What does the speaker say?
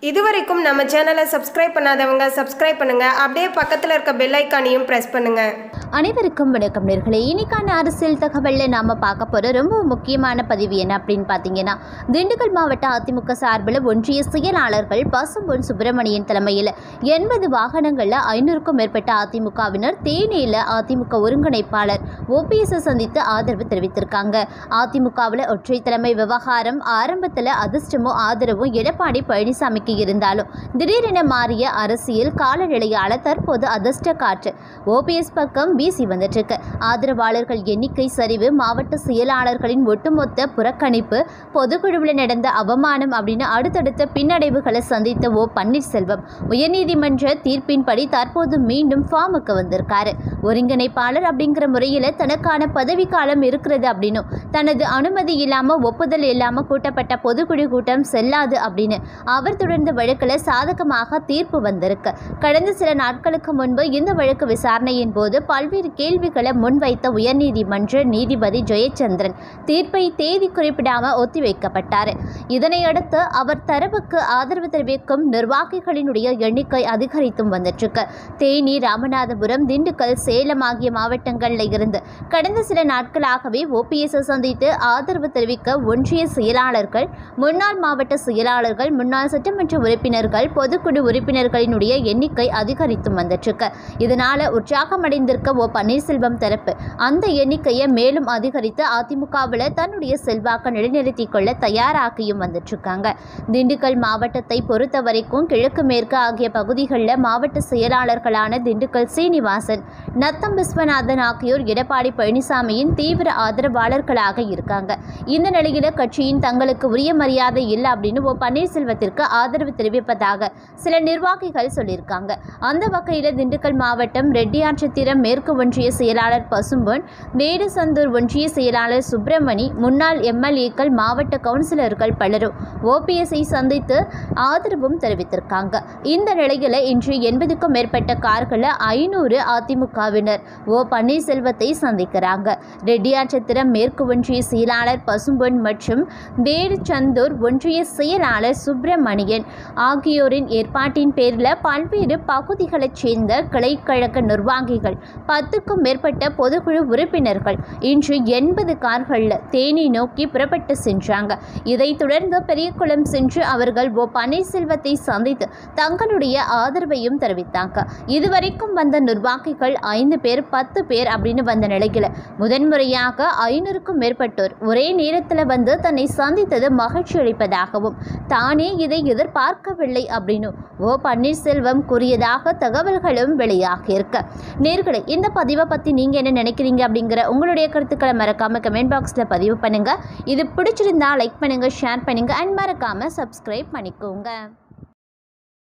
இதுவரைக்கும் நம்ம சேனலை சப்ஸ்கிரைப் பண்ணாதவங்க சப்ஸ்கிரைப் பண்ணுங்க அப்படியே பக்கத்தில் இருக்க பெல் ஐக்கானையும் ப்ரெஸ் பண்ணுங்க அனைவருக்கும் வணக்கம் நேர்களே இன்னைக்கான அரசியல் தகவலில் நாம் பார்க்க போகிற ரொம்ப முக்கியமான பதிவு என்ன அப்படின்னு பார்த்தீங்கன்னா திண்டுக்கல் மாவட்ட அதிமுக சார்பில் ஒன்றிய செயலாளர்கள் பசும்பொன் சுப்பிரமணியன் தலைமையில் எண்பது வாகனங்களில் ஐநூறுக்கும் மேற்பட்ட அதிமுகவினர் தேனியில் அதிமுக ஒருங்கிணைப்பாளர் ஓபிஎஸ்ஸை சந்தித்து ஆதரவு தெரிவித்திருக்காங்க அதிமுகவில் ஒற்றை தலைமை விவகாரம் ஆரம்பத்தில் அதிர்ஷ்டமும் ஆதரவும் எடப்பாடி பழனிசாமிக்கு இருந்தாலும் திடீரென மாறிய அரசியல் காலநிலையால் தற்போது அதிர்ஷ்ட காற்று ஓபிஎஸ் பக்கம் வீசி வந்துட்டு இருக்கு ஆதரவாளர்கள் எண்ணிக்கை சரிவு மாவட்ட செயலாளர்களின் ஒட்டுமொத்த புறக்கணிப்பு பொதுக்குழுவில் நடந்த அவமானம் அப்படின்னு அடுத்தடுத்த பின்னடைவுகளை சந்தித்த ஓ பன்னீர்செல்வம் உயர்நீதிமன்ற தீர்ப்பின்படி தற்போது மீண்டும் ஃபார்முக்கு வந்திருக்காரு ஒருங்கிணைப்பாளர் அப்படிங்கிற முறையில் தனக்கான பதவி காலம் இருக்கிறது அப்படின்னும் தனது அனுமதி இல்லாமல் ஒப்புதல் இல்லாமல் கூட்டப்பட்ட பொதுக்குழு கூட்டம் செல்லாது அப்படின்னு அவர் தொடர்ந்த வழக்கில் சாதகமாக தீர்ப்பு வந்திருக்கு கடந்த சில நாட்களுக்கு முன்பு இந்த வழக்கு விசாரணையின் போது பல்வேறு கேள்விகளை முன்வைத்த உயர்நீதிமன்ற நீதிபதி ஜெயச்சந்திரன் தீர்ப்பை தேதி குறிப்பிடாமல் ஒத்திவைக்கப்பட்டார் இதனையடுத்து அவர் தரப்புக்கு ஆதரவு தெரிவிக்கும் நிர்வாகிகளினுடைய எண்ணிக்கை அதிகரித்தும் வந்துட்டுருக்கு தேனி ராமநாதபுரம் திண்டுக்கல் சேலம் ஆகிய மாவட்டங்களில் இருந்து கடந்த சில நாட்களாகவே ஓபிஎஸ் சந்தித்து ஆதரவு தெரிவிக்க ஒன்றிய செயலாளர்கள் முன்னாள் மாவட்ட செயலாளர்கள் முன்னாள் சட்டமன்ற உறுப்பினர்கள் பொதுக்குழு உறுப்பினர்களினுடைய எண்ணிக்கை அதிகரித்தும் வந்துட்டுருக்கு இதனால உற்சாகமடைந்திருக்க ஓ பன்னீர்செல்வம் தரப்பு அந்த எண்ணிக்கையை மேலும் அதிகரித்து அதிமுகவில் தன்னுடைய செல்வாக்கை நிலைநிறுத்திக் கொள்ள தயாராகியும் வந்துட்டுருக்காங்க திண்டுக்கல் மாவட்டத்தை பொறுத்த வரைக்கும் கிழக்கு மேற்கு ஆகிய பகுதிகளில் மாவட்ட செயலாளர்களான திண்டுக்கல் சீனிவாசன் நத்தம் விஸ்வநாதன் ஆகியோர் எடப்பாடி பழனிசாமியின் தீவிர ஆதரவாளர்களாக இருக்காங்க இந்த நிலையில கட்சியின் தங்களுக்கு உரிய மரியாதை இல்லை அப்படின்னு ஓ பன்னீர்செல்வத்திற்கு ஆதரவு தெரிவிப்பதாக சில நிர்வாகிகள் சொல்லியிருக்காங்க அந்த வகையில் திண்டுக்கல் மாவட்டம் ரெட்டியாற்றத்திரம் மேற்கு ஒன்றிய செயலாளர் பசும்பொன் வேடுசந்தூர் ஒன்றிய செயலாளர் சுப்பிரமணி முன்னாள் எம்எல்ஏக்கள் மாவட்ட கவுன்சிலர்கள் பலரும் ஓபிஎஸ்ஐ சந்தித்து ஆதரவும் தெரிவித்திருக்காங்க இந்த நிலையில் இன்று எண்பதுக்கும் மேற்பட்ட கார்களில் ஐநூறு அதிமுகவினர் ஓ பன்னீர்செல்வத்தை சந்திக்கிறாங்க ரெட்டியாற்றத்திரம் மேற்கு ஒன்றிய செயலாளர் பசும்பொன் மற்றும் வேடுச்சந்தூர் ஒன்றிய செயலாளர் சுப்பிரமணியன் ஆகியோரின் ஏற்பாட்டின் பேரில் பல்வேறு பகுதிகளைச் சேர்ந்த கிளைக்கழக நிர்வாகிகள் பத்துக்கும் மேற்பட்ட பொதுக்குழு உறுப்பினர்கள் இன்று எண்பது கார்களில் தேனி நோக்கி புறப்பட்டு சென்றாங்க இதைத் தொடர்ந்து பெரியகுளம் சென்று அவர்கள் ஓ பன்னீர்செல்வத்தை சந்தித்து தங்களுடைய ஆதரவையும் தெரிவித்தாங்க இதுவரைக்கும் வந்த நிர்வாகிகள் ஐந்து பேர் பத்து பேர் அப்படின்னு வந்த நிலையில் முதன்முறையாக ஐநூறுக்கும் மேற்பட்டோர் ஒரே நேரத்தில் வந்து தன்னை சந்தித்தது மகிழ்ச்சி அளிப்பதாகவும் தானே இதை எதிர்பார்க்கவில்லை அப்படின்னு ஓ பன்னீர்செல்வம் கூறியதாக தகவல்களும் வெளியாகியிருக்கு நேர்களை இந்த பதிவை பற்றி நீங்கள் என்ன நினைக்கிறீங்க அப்படிங்கிற உங்களுடைய கருத்துக்களை மறக்காமல் கமெண்ட் பாக்ஸில் பதிவு பண்ணுங்கள் இது பிடிச்சிருந்தா லைக் பண்ணுங்கள் ஷேர் பண்ணுங்கள் அண்ட் மறக்காமல் சப்ஸ்கிரைப் பண்ணிக்கோங்க